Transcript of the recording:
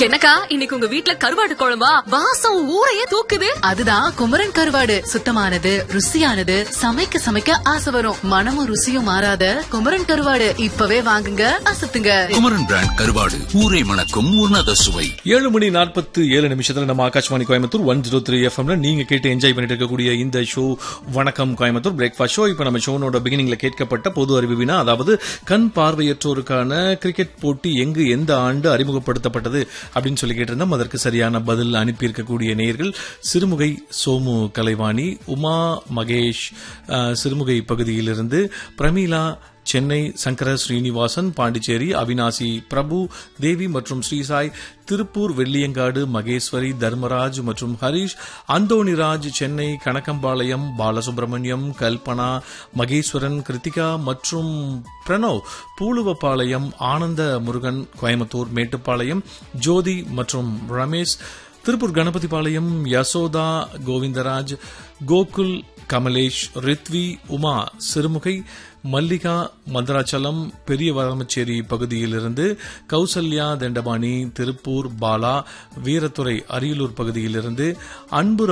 என்னக்கா இன்னைக்கு உங்க வீட்ல கருவாடு குழம்பா வாசம் ஊரையே தூக்குது அதுதான் குமரன் கருவாடு சுத்தமானது ருசியானது சமைக்க சமைக்க ஆசை வரும் மனமும் ருசியும் மாறாத குமரன் கருவாடு இப்பவே வாங்குங்க அசத்துங்க குமரன் பிராண்ட் கருவாடு ஊரை மணக்கும் உன்னத சுவை ஏழு மணி நாற்பத்து ஏழு நிமிஷத்துல நம்ம Akashvani Coimbatore one zero three எஃப்எம்ல நீங்க கேட்டு என்ஜாய் பண்ணிட்டு இருக்கக்கூடிய இந்த ஷோ வணக்கம் கோயம்புத்தூர் பிரேக்ஃபாஸ்ட் ஷோ இப்ப நம்ம ஷோனோட பிகினிங்ல கேட்கப்பட்ட பொது அறிவு வினா அதாவது கண் பார்வையற்றோருக்கான கிரிக்கெட் போட்டி எங்கு எந்த ஆண்டு அறிமுகப்படுத்தப்பட்டது அப்படின்னு சொல்லி கேட்டிருந்தோம் அதற்கு சரியான பதில் அனுப்பியிருக்கக்கூடிய நேயர்கள் சிறுமுகை சோமு கலைவாணி உமா மகேஷ் அஹ், சிறுமுகை பகுதியிலிருந்து பிரமீளா சென்னை சங்கர ஸ்ரீனிவாசன் பாண்டிச்சேரி அவினாசி பிரபு தேவி மற்றும் ஸ்ரீசாய் திருப்பூர் வெள்ளியங்காடு மகேஸ்வரி தர்மராஜ் மற்றும் ஹரிஷ் அந்தோணிராஜ் சென்னை கணக்கம்பாளையம் பாலசுப்ரமணியம் கல்பனா மகேஸ்வரன் கிருத்திகா மற்றும் பிரணவ் பூலுவப்பாளையம் ஆனந்த முருகன் கோயம்புத்தூர் மேட்டுப்பாளையம் ஜோதி மற்றும் ரமேஷ் திருப்பூர் கணபதிபாளையம் யசோதா கோவிந்தராஜ் கோகுல் கமலேஷ் ரித்வி உமா சிறுமுகை மல்லிகா மந்தராச்சலம் பெரிய வரமச்சேரி பகுதியிலிருந்து கௌசல்யா தண்டபாணி திருப்பூர் பாலா வீரத்துறை அரியலூர் பகுதியிலிருந்து அன்பு